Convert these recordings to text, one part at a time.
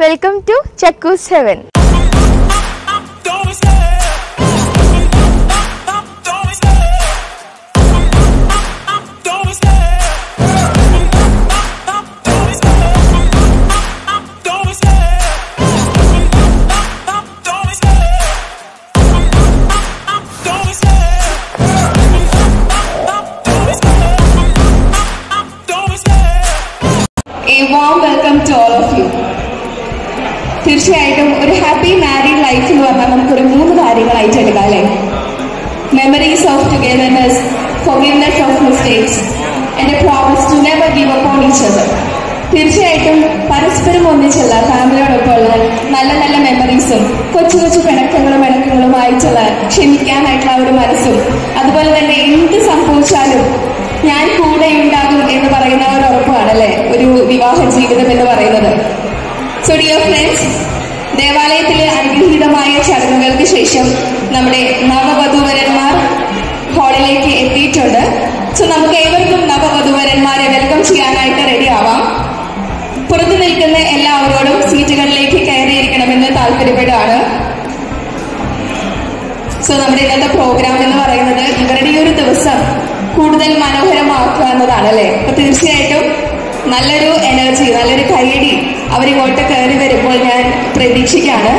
Welcome to ചക്കൂസ് heaven Don't be scared. Don't be scared. Don't be scared. Don't be scared. Don't be scared. Don't be scared. Don't be scared. Don't be scared. Don't be scared. A warm welcome to all of you. തീർച്ചയായിട്ടും ഒരു happy married life എന്ന് പറഞ്ഞാൽ നമുക്കൊരു മൂന്ന് കാര്യങ്ങളായിട്ട് എടുക്കാം അല്ലേ memories of togetherness forgiveness of mistakes and a promise to never give up on each other തീർച്ചയായിട്ടും പരസ്പരം ഒന്നിച്ചുള്ള ഫാമിലിയോടൊപ്പമുള്ള നല്ല നല്ല മെമ്മറീസും കൊച്ചു കൊച്ചു പിണക്കങ്ങളും ഇണക്കങ്ങളും ആയിട്ടുള്ള ക്ഷമിക്കാനായിട്ടുള്ള ഒരു മനസ്സും അതുപോലെ തന്നെ എന്ത് സംഭവിച്ചാലും ഞാൻ കൂടെ ഉണ്ടാകും എന്ന് പറയുന്ന ഒരു ഉറപ്പാണല്ലേ ഒരു വിവാഹ ജീവിതം എന്ന് പറയുന്നത് സോ ഡിയർ ഫ്രണ്ട്സ് ദേവാലയത്തിലെ അനുഗ്രഹീതമായ ചടങ്ങുകൾക്ക് ശേഷം നമ്മുടെ നവവധൂവരന്മാർ ഹാളിലേക്ക് എത്തിയിട്ടുണ്ട് സോ നമുക്ക് ഏവർക്കും നവവധൂവരന്മാരെ വെൽക്കം ചെയ്യാനായിട്ട് റെഡി ആവാം പുറത്തു നിൽക്കുന്ന എല്ലാവരോടും സീറ്റുകളിലേക്ക് കയറിയിരിക്കണമെന്ന് താല്പര്യപ്പെടുകയാണ് സോ നമ്മുടെ ഇന്നത്തെ പ്രോഗ്രാം എന്ന് പറയുന്നത് ഇവരുടെ ഈ ഒരു ദിവസം കൂടുതൽ മനോഹരമാക്കുക എന്നതാണ് അല്ലേ അപ്പൊ തീർച്ചയായിട്ടും നല്ലൊരു എനർജി നല്ലൊരു കൈയടി അവരിങ്ങോട്ട് കയറി വരുമ്പോൾ ഞാൻ പ്രതീക്ഷിക്കാണ്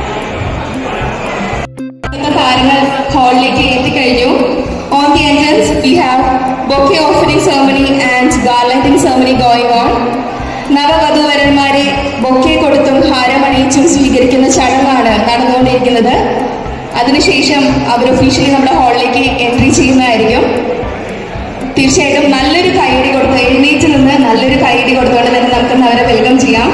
ഇന്നത്തെ താരങ്ങൾ ഹാളിലേക്ക് എത്തിക്കഴിഞ്ഞു on the entrance we have bouquet offering ceremony and garlanding ceremony going on നവവധൂവരന്മാരെ ബൊക്കെ കൊടുത്തും ഹാരമണിയിച്ചും സ്വീകരിക്കുന്ന ചടങ്ങാണ് നടന്നുകൊണ്ടിരിക്കുന്നത് അതിനുശേഷം അവർ ഒഫീഷ്യലി നമ്മുടെ ഹാളിലേക്ക് എൻട്രി ചെയ്യുന്നതായിരിക്കും തീർച്ചയായിട്ടും നല്ലൊരു കൈയടി കൊടുത്ത് എഴുന്നേറ്റ് നിന്ന് നല്ലൊരു കൈയടി കൊടുത്തുകൊണ്ട് തന്നെ നമുക്ക് ഇന്ന് അവരെ വെൽക്കം ചെയ്യാം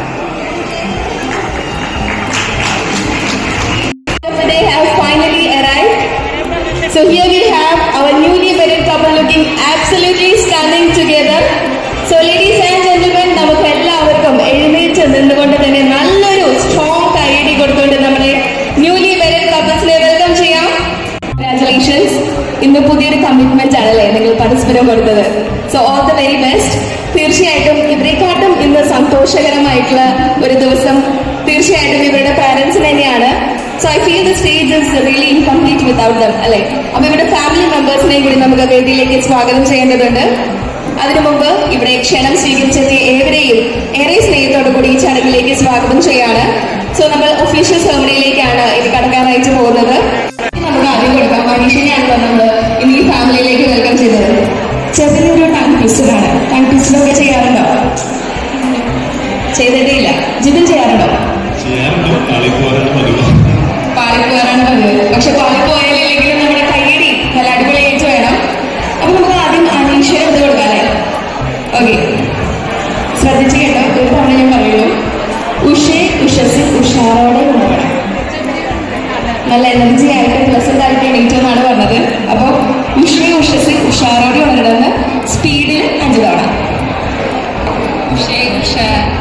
They have finally arrived. So here we have our newly married couple looking absolutely stunning together. So ladies and gentlemen, നമുക്ക് എല്ലാവർക്കും എഴുന്നേറ്റ് നിന്നുകൊണ്ട് തന്നെ നല്ലൊരു സ്ട്രോങ് കൈയടി കൊടുത്തുകൊണ്ട് നമ്മുടെ ന്യൂലി married കപ്പിൾസിനെ വെൽക്കം ചെയ്യാം കൺഗ്രാറ്റുലേഷൻസ് ഇന്ന് പുതിയൊരു കമ്മിറ്റ്മെന്റ് ആണല്ലേ നിങ്ങൾ പരസ്പരം കൊടുത്തത് so all the very best തീർച്ചയായിട്ടും ഇവരെക്കാട്ടും ഇന്ന് സന്തോഷകരമായിട്ടുള്ള ഒരു ദിവസം തീർച്ചയായിട്ടും ഇവരുടെ പാരന്റ്സിന് തന്നെയാണ് so I feel the stage is really incomplete without them അല്ലെ അപ്പൊ ഇവരുടെ ഫാമിലി മെമ്പേഴ്സിനെയും കൂടി നമുക്ക് വേദിയിലേക്ക് സ്വാഗതം ചെയ്യേണ്ടതുണ്ട് അതിനു മുമ്പ് ഇവിടെ ക്ഷണം സ്വീകരിച്ചെത്തിയ ഏവരെയും ഏറെ സ്നേഹത്തോടു കൂടി ഈ ചടങ്ങിലേക്ക് സ്വാഗതം ചെയ്യാണ് സോ നമ്മൾ ഒഫീഷ്യൽ സെറമണിയിലേക്കാണ് ഇത് കടക്കാനായിട്ട് പോകുന്നത് നമുക്ക് ആദ്യം കൊടുക്കാം മനീഷിനെയാണല്ലോ നമ്മൾ ഇന്ന് ഈ ഫാമിലിയിലേക്ക് വെൽക്കം ചെയ്തത് ചെറിയൊരു ടങ് ട്വിസ്റ്ററാണ് ടങ് ട്വിസ്റ്ററൊക്കെ ചെയ്യാറുണ്ടോ ചെയ്തിട്ടേ ഇല്ല ജിതിൻ ചെയ്യാറുണ്ടോ ചെയ്യാറുണ്ട് കളിപ്പോരാണ് പതിവ് പാളിപ്പോരാണ് പതിവ് പക്ഷെ പാളിപ്പോയാലെങ്കിലും നമ്മുടെ കൈയടി നല്ല അടിപൊളിയായിട്ട് വേണം അപ്പൊ നമുക്ക് ആദ്യം അനീഷയെ ഇത് കൊടുക്കാം അല്ലേ ഓക്കെ ശ്രദ്ധിച്ച് കേട്ടോ ഒരു തവണ ഞാൻ പറയുന്നു ഉഷേ ഉഷസ് ഉഷാറോടെ കൊണ്ടുപോകണം നല്ല എനർജി ആയിട്ട് പ്ലസന്റ് ആയിട്ട് എണീറ്റു എന്നാണ് പറഞ്ഞത് അപ്പോൾ ഉഷേ ഉഷസ് ഉഷാറോടെ ഉണരണമെന്ന് സ്പീഡിൽ അഞ്ച് തവണ ഉഷേ ഉഷ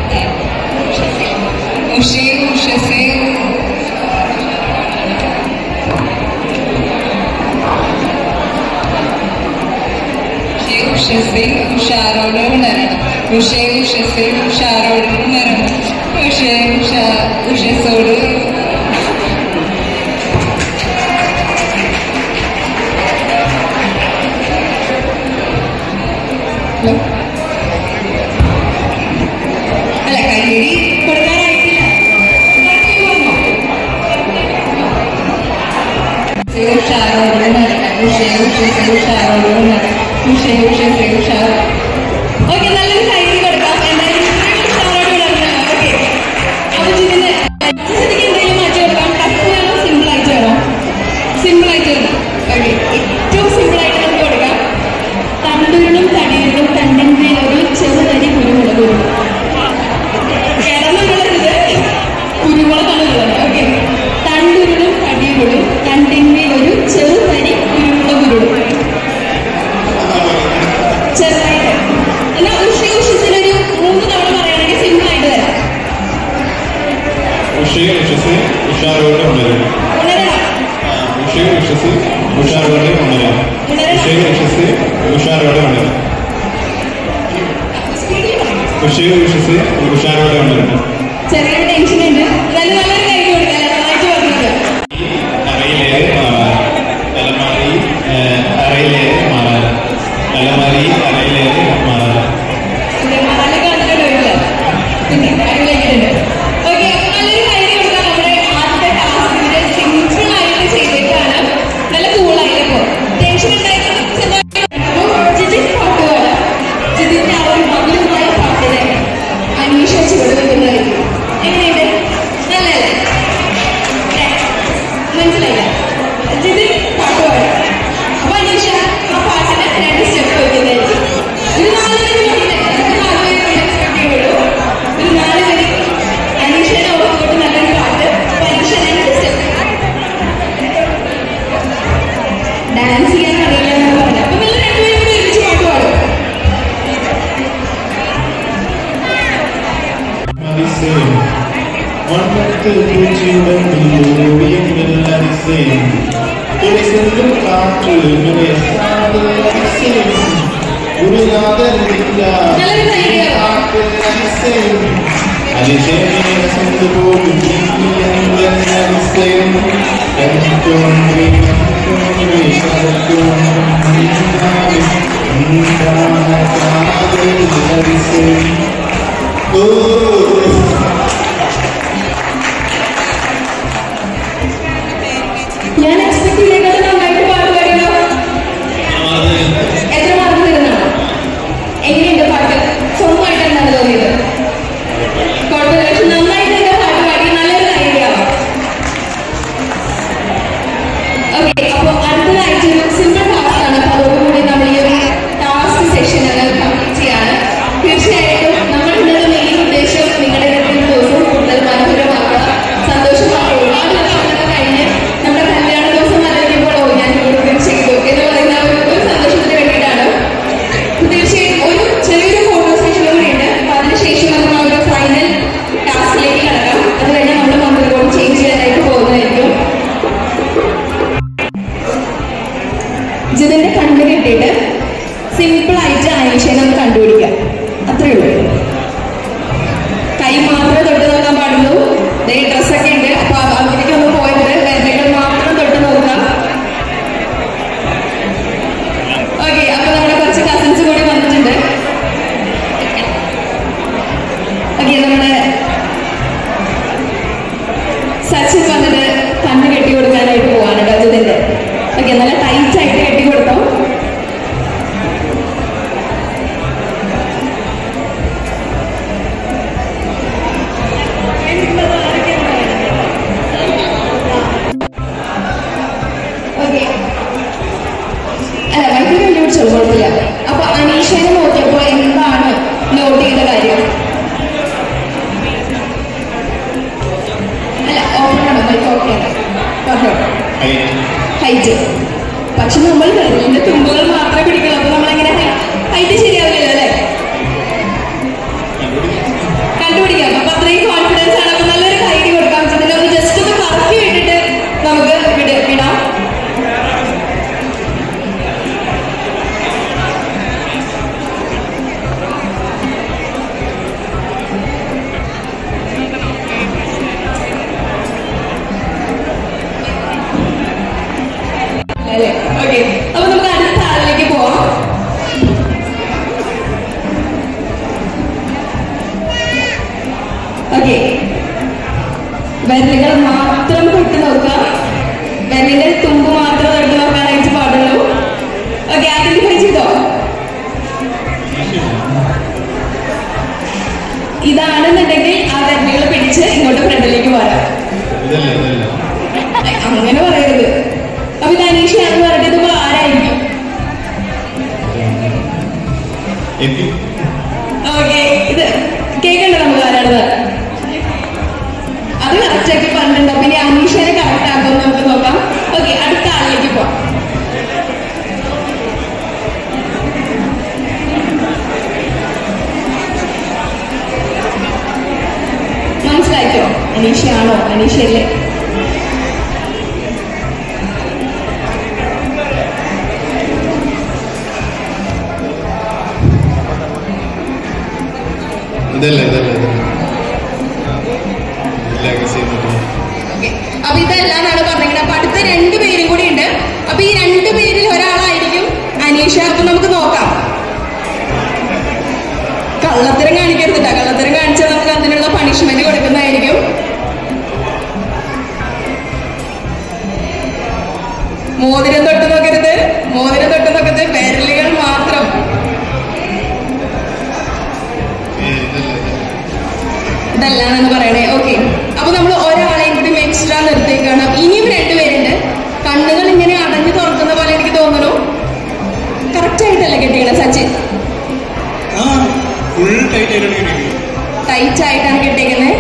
ഉഷേ ഉഷസേ ഉഷസേ ഉഷാറോടെ ഉണരണം ഉഷേ ഉഷസേ ഉഷാറോടെ ഉണരണം ഉഷേ ഉഷ ഉഷസോട് അല്ല കൈയടി കൊടുക്കാനായിട്ടില്ല ഉഷാറോടെ ഉണരണം ഉഷേ ഉഷസേ ഉഷാറോടെ ഉണരണം ഉഷേ ഉഷസേ ഉഷാറോ ഓക്കെ നല്ലൊരു കൈയടി കൊടുക്കാം എന്തായാലും ഇത്രയും ഉഷാറോടെ ഉണരണം ഓക്കെ അപ്പൊ ഇതിന് ഇതിന് എന്തെങ്കിലും മാറ്റി കൊടുക്കാം ടഫ് വേണോ സിമ്പിൾ ആയിട്ട് വേണോ സിമ്പിൾ ആയിട്ട് വേണം ഓക്കെ ഏറ്റവും സിമ്പിൾ ആയിട്ട് നമുക്ക് കൊടുക്കാം തണ്ടുരുളും തടിയുകളും തണ്ടിന്മേൽ ഒരു ചെറുതരി കുരുമുളക് കുരു കിടന്നുള്ളത് കുരുമുളകാണ് ഉള്ളത് ഓക്കെ തണ്ടുരുളും തടിയുകളും തണ്ടിന്മേൽ ഒരു ചെറുതരി കുരുമുളക് കുരുളും ചെറുതായിട്ട് എന്നാൽ ഉഷ ഉഷത്തിനൊരു മൂന്ന് തവണ പറയുകയാണെങ്കിൽ സിമ്പിൾ ആയിട്ട് തരാം ഉഷയെ ഉഷസ് ഉഷാറോടെ ഉണരും ഉണരണം ഉഷയെ ഉഷസ് ഉഷാറോടെ ഉണരും ഉഷയെ ഉഷസ് ഉഷാറോടെ ഉണരും സ്പീഡിൽ പറയണം ഉഷയെ ഉഷസ് ഉഷാറോടെ ഉണരും ചെറിയ അതിശയം വണ്ണത്തിൽ പൂച്ചയുടെ ഓടിയെങ്കിൽ അതിശയം തുളസിലും കാറ്റ് ഇങ്ങനെ അതിശയം ഒരു നാദരില്ല കാറ്റ് അതിശയം അതിശയം കൊണ്ടുപോകും അതിശയം കണിക്കൊണ്ടേ കണിക്കൊണ്ടേ അതിശയം ഓ ഞാൻ എക്സ്പെക്ട് ചെയ്തേക്കാൾ നന്നായിട്ട് പാട്ട് പാടിയോ എത്ര മാർക്ക് തരുന്നതാണ് എങ്ങനെയുണ്ട് പാട്ട് സ്വന്തമായിട്ട് എന്താണ് തോന്നിയത് കുഴപ്പമില്ല പക്ഷെ നന്നായിട്ട് എന്റെ പാട്ട് പാടി നല്ലൊരു ഐഡിയ ഓക്കെ അപ്പോൾ അടുത്തതായിട്ട് ഒരു സിമ്പിൾ ടാസ്ക് ആണ് അപ്പോൾ അതോടുകൂടി നമ്മൾ ഈ ഒരു ടാസ്ക് സെഷൻ കംപ്ലീറ്റ് ചെയ്യാണ് തീർച്ചയായിട്ടും നമ്മൾ ഇന്നത്തെ മെയിൻ ഉദ്ദേശം നിങ്ങളുടെ ഇന്നത്തെ ദിവസം കൂടുതൽ മനോഹരമാക്കുക സന്തോഷമാക്കുക ഒരുപാട് വർഷങ്ങളൊക്കെ കഴിഞ്ഞ് നമ്മുടെ കല്യാണ ദിവസം ആലോചിക്കുമ്പോൾ ഓ ഞാൻ ഇതൊക്കെ ചെയ്തു എന്ന് പറയുന്ന ഒരു ഒരു സന്തോഷത്തിന് വേണ്ടിയിട്ടാണ് തീർച്ചയായും ഒരു ചെറിയൊരു ഫോട്ടോ സെഷൻ കൂടി ഉണ്ട് അപ്പൊ അതിനുശേഷം നമുക്ക് ആ ഒരു ഫൈനൽ ടാസ്കിലേക്ക് കടക്കാം അത് കഴിഞ്ഞ് നമ്മൾ മന്ത്രികോട് ചേഞ്ച് ചെയ്യാനായിട്ട് പോകുന്നതായിരിക്കും ജിതിന്റെ കണ്ണ് കെട്ടിയിട്ട് സിമ്പിൾ ആയിട്ട് അനീഷനെ ഒന്ന് കണ്ടുപിടിക്കാം അത്രേ ഉള്ളൂ കൈ മാത്രമേ തൊട്ട് നോക്കാൻ പാടുള്ളൂ ദേ ഡ്രസ്സൊക്കെ ഉണ്ട് അപ്പൊ അതിലേക്ക് ഒന്ന് പോയത് വിരലുകൾ മാത്രം തൊട്ട് നോക്കാം ഓക്കെ അപ്പൊ നമ്മുടെ കുറച്ച് കസിൻസ് കൂടി വന്നിട്ടുണ്ട് ഓക്കെ നമ്മുടെ സച്ചിൻ വന്നിട്ട് കണ്ണ് കെട്ടി കൊടുക്കാനായിട്ട് പോവാണ് കേട്ടോ ജിതിന്റെ ഓക്കെ നല്ല ടൈറ്റ് ആയിട്ട് കെട്ടി കൊടുത്തോ ഓക്കെ അല്ല വൈദ്യുതി കണ്ടുപിടിച്ചോളൂ കുഴപ്പമില്ല അപ്പൊ അനീഷനെ നോക്കിയപ്പോ എന്താണ് നോട്ട് ചെയ്ത കാര്യം അല്ല ഓപ്പൺ ആണ് ബൈക്ക് ഓക്കെ പറഞ്ഞോ ഹൈറ്റ് പക്ഷെ നമ്മൾ വിരലിന്റെ തുമ്പുകൾ മാത്രമേ പിടിക്കുള്ളൂ അപ്പൊ നമ്മളെങ്ങനെ ഹൈറ്റ് ശരിയാവില്ലല്ലോ അല്ലേ കണ്ടുപിടിക്കാം അപ്പൊ അത്രയും കോൺഫിഡൻസ് ആണ് അപ്പൊ നല്ലൊരു ഹൈറ്റ് കൊടുക്കാം ഇതിനെ ഒന്ന് ജസ്റ്റ് ഒന്ന് കറക്കി വിട്ടിട്ട് നമുക്ക് വിട വിടാം അല്ലേ ഓക്കെ അപ്പൊ നമുക്ക് അടുത്ത ആളിലേക്ക് പോവാം ഓക്കെ വിരലുകൾ മാത്രം തൊട്ട് നോക്കാം വിരലിന്റെ തുമ്പ് മാത്രം തൊട്ട് നോക്കാനായിട്ട് പാടുള്ളൂ ഓക്കെ ഐഡന്റിഫൈ ചെയ്തോ ഇതാണെന്നുണ്ടെങ്കിൽ ആ വിരലുകൾ പിടിച്ച് ഇങ്ങോട്ട് ഫ്രണ്ടിലേക്ക് വരാം ഇതല്ല ഇതല്ല ഐ, അങ്ങനെ പറയരുത് അപ്പൊ ഇത് അനീഷയാണെന്ന് പറഞ്ഞിട്ട് ഇതിപ്പോ ആരായിരിക്കും എനിക്ക് ഓക്കെ ഇത് കേൾക്കണ്ട നമുക്ക് ആരാണെന്ന് അത് കറക്റ്റ് ആക്കി പറഞ്ഞിട്ടുണ്ട് അപ്പൊ ഇനി അനീഷനെ കറക്റ്റ് ആക്കുമെന്ന് നമുക്ക് നോക്കാം ഓക്കെ അടുത്ത ആളിലേക്ക് പോവാം മനസ്സിലായിക്കോ അനീഷയാണോ അനീഷയല്ലേ ഇതല്ല ഇതല്ല ഇതല്ല ഇല്ല ചെയ്തിട്ട് Okay. അപ്പൊ ഇതെല്ലാന്നാണ് പറഞ്ഞിരിക്കുന്നത് അപ്പൊ അടുത്ത രണ്ട് പേരും കൂടി ഉണ്ട് അപ്പൊ ഈ രണ്ട് പേരിൽ ഒരാളായിരിക്കും അനീഷ അപ്പൊ നമുക്ക് നോക്കാം കള്ളത്തരം കാണിക്കരുത് കേട്ടോ കള്ളത്തരം കാണിച്ചാൽ നമുക്ക് അതിനുള്ള പണിഷ്മെന്റ് കൊടുക്കുന്നതായിരിക്കും മോതിരം തൊട്ട് നോക്കരുത് മോതിരം തൊട്ട് നോക്കരുത് വിരലുകൾ മാത്രം ഏ ഇതല്ല ഇതല്ല ഇതല്ലാണെന്ന് പറയണേ ഓക്കെ അപ്പൊ നമ്മൾ ഒരാളെയും കൂടി എക്സ്ട്രാ നിർത്തിയേക്കാണ് ഇനിയും രണ്ടുപേരുണ്ട് കണ്ണുകൾ ഇങ്ങനെ അടഞ്ഞു തുറക്കുന്ന പോലെ എനിക്ക് തോന്നുന്നു കറക്റ്റ് ആയിട്ടല്ല കെട്ടിക്കണ സച്ചിൻ ആ ഫുൾ ടൈറ്റ് ആയിട്ടാണ് കിട്ടിയത് ടൈറ്റ് ആയിട്ടാണ് കെട്ടിയേക്കുന്നത്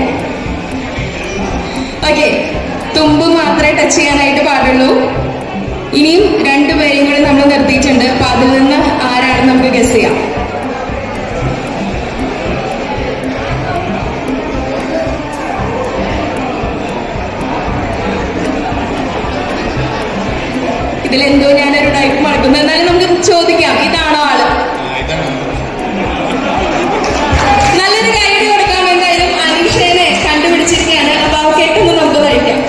ഓക്കെ തുമ്പ് മാത്രമേ ടച്ച് ചെയ്യാനായിട്ട് പാടുള്ളൂ ഇനിയും രണ്ടുപേരെയും കൂടി നമ്മൾ നിർത്തിയിട്ടുണ്ട് അപ്പൊ അതിൽ നിന്ന് ആരാണെന്ന് നമുക്ക് ഗസ് ചെയ്യാം ഇതിലെന്തോ ഞാനൊരു ടൈപ്പ് മറക്കുന്നു എന്നാലും നമുക്ക് ചോദിക്കാം ഇതാണോ ആള് ആ, ഇതാണ് നല്ലൊരു കൈയ്യടി കൊടുക്കാം എന്തായാലും അനീഷേനെ കണ്ടുപിടിച്ചിരിക്കുകയാണ് അപ്പൊ ആ കേട്ടൊന്ന് നമുക്ക് കഴിക്കാം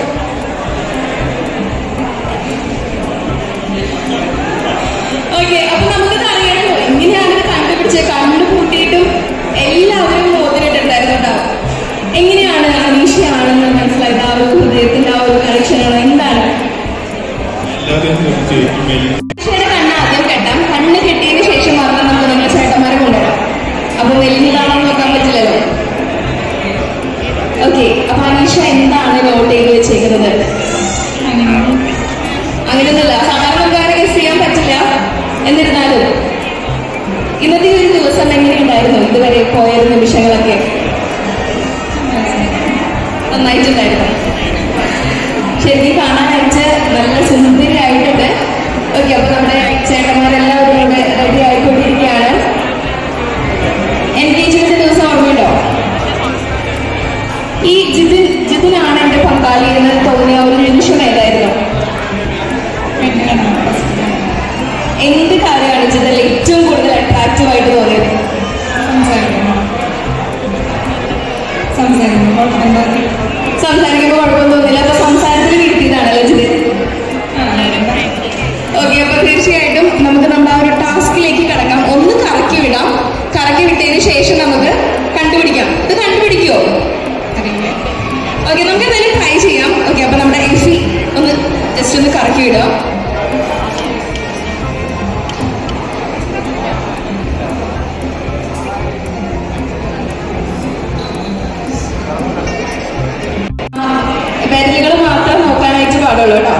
ഓക്കെ അപ്പൊ നമുക്കിത് അറിയണമല്ലോ എങ്ങനെയാണ് ഇത് കണ്ടുപിടിച്ചത് കണ്ടുകൂട്ടിയിട്ടും എല്ലാവരും മോതിരിട്ടുണ്ടായിരുന്നു കേട്ടോ എങ്ങനെയാണ് അനീഷയാണെന്ന് മനസ്സിലായത് ആ ഒരു ഹൃദയത്തിന്റെ ആ ഒരു കണക്ഷനാണോ എന്താണ് എല്ലാവരും ചോദിക്കും മെയിൻ അനീഷയുടെ കണ്ണ് ആദ്യം കെട്ടാം കണ്ണ് കെട്ടിയതിന് ശേഷം മാത്രം നമുക്ക് നമ്മുടെ ചേട്ടന്മാരെ കൊണ്ടുവരാം അപ്പൊ വലിയതാണോ നോക്കാൻ പറ്റില്ലല്ലോ ഓക്കെ അപ്പൊ അനീഷ എന്താണ് നോട്ട് ചെയ്ത് വെച്ചേക്കുന്നത് അങ്ങനെയൊന്നുമില്ല സാധാരണക്കാരെ ഗസ് ചെയ്യാൻ പറ്റില്ല എന്നിരുന്നാലും ഇന്നത്തെ ഈ ഒരു ദിവസം എങ്ങനെയുണ്ടായിരുന്നു ഇതുവരെ പോയ ഒരു നിമിഷങ്ങളൊക്കെ നന്നായിട്ടുണ്ടായിരുന്നു ശരിക്കും കാണാനായിട്ട് നല്ല സുന്ദരിയായിട്ടുണ്ട് ഓക്കെ അപ്പൊ നമ്മുടെ ചേട്ടന്മാരെല്ലാവരും ഇവിടെ റെഡി ആയിക്കൊണ്ടിരിക്കുകയാണ് എൻഗേജ്മെന്റ് ദിവസം ഓർമ്മയുണ്ടോ ഈ ജിതിൻ ജിതിനാണ് എന്റെ പങ്കാളി എന്ന് തോന്നിയ ഒരു നിമിഷം ഏതായിരുന്നു എന്ത് കാര്യമാണ് ജിതിൽ ഏറ്റവും കൂടുതൽ അട്രാക്റ്റീവ് ആയിട്ട് തോന്നിയത് സംസാരിക്കുമ്പോൾ കുഴപ്പമൊന്നും തോന്നില്ല അപ്പൊ സംസാരത്തിൽ കിട്ടിയതാണല്ലോ ജിതിൻ ഓക്കെ അപ്പൊ തീർച്ചയായിട്ടും നമുക്ക് നമ്മുടെ ആ ഒരു ടാസ്കിലേക്ക് കടക്കാം ഒന്ന് കറക്കി വിടാം കറക്കി വിട്ടതിന് ശേഷം നമുക്ക് കണ്ടുപിടിക്കാം ഇത് കണ്ടുപിടിക്കുമോ ഓക്കെ നമുക്ക് എന്തായാലും ട്രൈ ചെയ്യാം ഓക്കെ അപ്പൊ നമ്മുടെ എ സി ഒന്ന് ജസ്റ്റ് ഒന്ന് കറക്കി വിടാം വിരലുകൾ മാത്രം നോക്കാനായിട്ട് പാടുള്ളൂ കേട്ടോ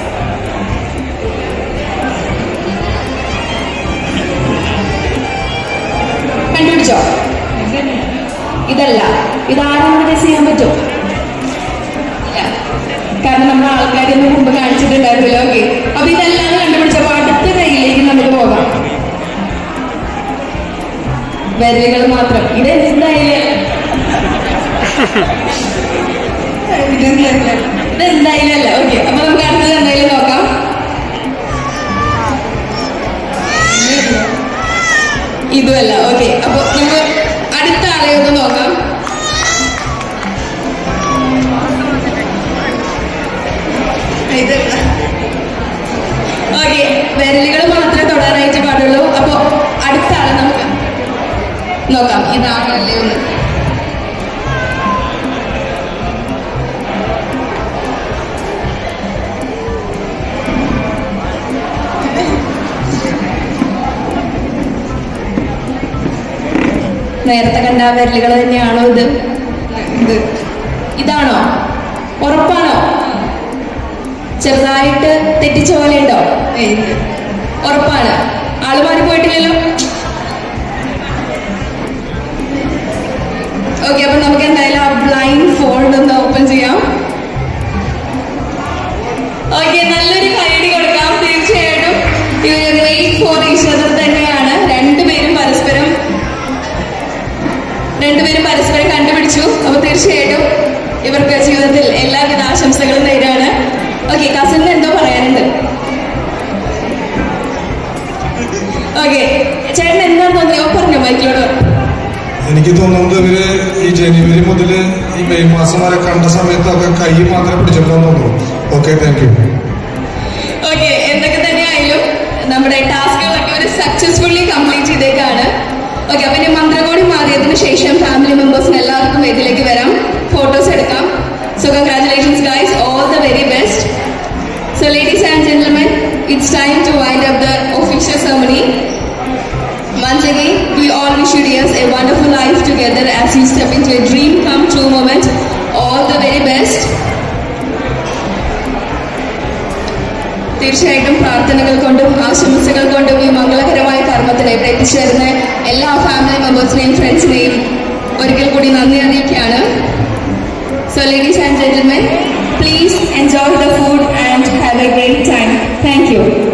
കണ്ടുപിടിച്ചോ ഇതല്ല ഇതാരാണ് ഗസ് ചെയ്യാൻ പറ്റും ഇല്ല. കാരണം നമ്മൾ ആൾക്കാരൊന്നും മുമ്പ് കാണിച്ചിട്ടുണ്ടായിരുന്നില്ല ഓക്കെ അപ്പൊ ഇതെല്ലാം കണ്ടുപിടിച്ചപ്പോ അടുത്ത കയ്യിലേക്ക് നമുക്ക് പോകാം വിരലുകൾ മാത്രം ഇത് എന്തായാലും ഇത് എന്തായാലും അല്ല ഓക്കെ അപ്പൊ നമുക്ക് അടുത്തത് എന്തായാലും നോക്കാം ഇതുമല്ല ഓക്കെ അപ്പൊ നമുക്ക് അടുത്ത ആളെ ഒന്ന് നോക്കാം ഇതല്ല ഓക്കെ വിരലുകൾ മാത്രമേ തൊടാനായിട്ട് പാടുള്ളൂ അപ്പൊ അടുത്ത ആളെ നമുക്ക് നോക്കാം ഇതാണല്ലേ ഒന്ന് നേരത്തെ കണ്ട ആ വിരലുകൾ തന്നെയാണോ ഇത് ഇത് ഇതാണോ ഉറപ്പാണോ ചെറുതായിട്ട് തെറ്റിച്ച പോലെ ഉണ്ടോ ഉറപ്പാണ് ആള് മാറിപ്പോയിട്ടില്ലല്ലോ ഓക്കെ അപ്പൊ നമുക്ക് എന്തായാലും ആ ബ്ലൈൻഡ് ഫോൾഡ് ഒന്ന് ഓപ്പൺ ചെയ്യാം ഓക്കെ നല്ലൊരു കൈയടി കൊടുക്കാം തീർച്ചയായിട്ടും ഇവര് വെയിറ്റ് ഫോർ ഈച്ച് അതർ തന്നെയാണ് രണ്ടുപേരും പരസ്പരം രണ്ടുപേരും പരസ്പരം കണ്ടുപിടിച്ചു അപ്പൊ തീർച്ചയായിട്ടും ഇവർക്ക് ജീവിതത്തിൽ എല്ലാവിധ ആശംസകളും നേരാണ് ഓക്കെ കസിന് എന്തോ പറയാനുണ്ട് ഓക്കെ ചേട്ടൻ എന്താണ് തോന്നിയോ പറഞ്ഞോ മൈക്കിലോട് എനിക്ക് തോന്നുന്നത് ഇവര് ഈ ജനുവരി മുതൽ ഈ മെയ് മാസം വരെ കണ്ട സമയത്തൊക്കെ കൈ മാത്രമേ പിടിച്ചിട്ടുണ്ടെന്ന് തോന്നുന്നു ഓക്കെ താങ്ക് യു ഓക്കെ എന്തൊക്കെ തന്നെ ആയാലും നമ്മുടെ ടാസ്കുകളൊക്കെ ഒരു സക്സസ്ഫുള്ളി കംപ്ലീറ്റ് ചെയ്തേക്കാണ് ഓക്കെ അപ്പൊ ഇനി മന്ത്രകോടി മാറിയതിനു ശേഷം ഫാമിലി മെമ്പേഴ്സിന് എല്ലാവർക്കും വേദിയിലേക്ക് വരാം ഫോട്ടോസ് എടുക്കാം so congratulations guys all the very best so ladies and gentlemen it's time to wind up the official ceremony Once again, we all wish you dears a wonderful life together as you step into a dream come true moment. All the very best. തീർച്ചയായിട്ടും പ്രാർത്ഥനകൾ കൊണ്ടും ആശംസകൾ കൊണ്ടും ഈ മംഗളകരമായ കർമ്മത്തിന് ഇവിടെ എത്തിച്ചേരുന്ന എല്ലാ ഫാമിലി മെമ്പേഴ്സിനെയും ഫ്രണ്ട്സിനെയും ഒരിക്കൽ കൂടി നന്ദി അറിയിക്കുകയാണ് so ladies and gentlemen please enjoy the food and have a great time thank U